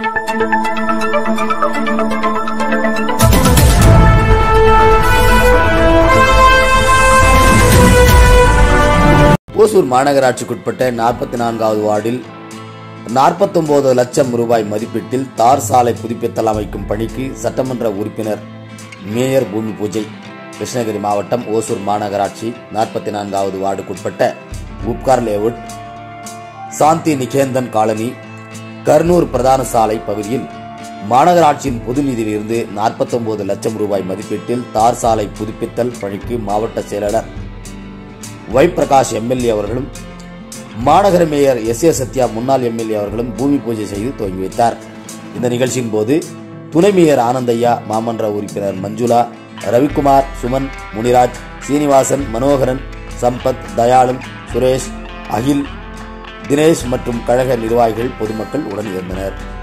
ஓசூர் மாநகராட்சிக்குட்பட்ட நாற்பத்தி நான்காவது வார்டில் நாற்பத்தொன்பது லட்சம் ரூபாய் மதிப்பீட்டில் தார் சாலை புதுப்பித்தல் அமைக்கும் பணிக்கு சட்டமன்ற உறுப்பினர் மேயர் பூமி பூஜை கிருஷ்ணகிரி மாவட்டம் ஓசூர் மாநகராட்சி நாற்பத்தி நான்காவது வார்டுக்குட்பட்ட உப்கார் லேவுட் சாந்தி நிகேந்தன் காலனி கர்னூர் பிரதான சாலை பகுதியில் மாநகராட்சியின் பொது நிதியிலிருந்து 49 லட்சம் ரூபாய் மதிப்பீட்டில் தார் சாலை புதுப்பித்தல் பணிக்கு மாவட்ட செயலாளர் ஒய் பிரகாஷ் எம்எல்ஏ அவர்களும் மாநகர மேயர் எஸ் ஏ சத்யா முன்னாள் எம்எல்ஏ அவர்களும் பூமி பூஜை செய்து துவங்கி வைத்தார் இந்த நிகழ்ச்சியின் போது துணை மேயர் ஆனந்தையா மாமன்ற உறுப்பினர் மஞ்சுளா ரவிக்குமார் சுமன் முனிராஜ் சீனிவாசன் மனோகரன் சம்பத் தயாளன் சுரேஷ் அகில் தினேஷ் மற்றும் கழக நிர்வாகிகள் பொதுமக்கள் உடன் இருந்தனர்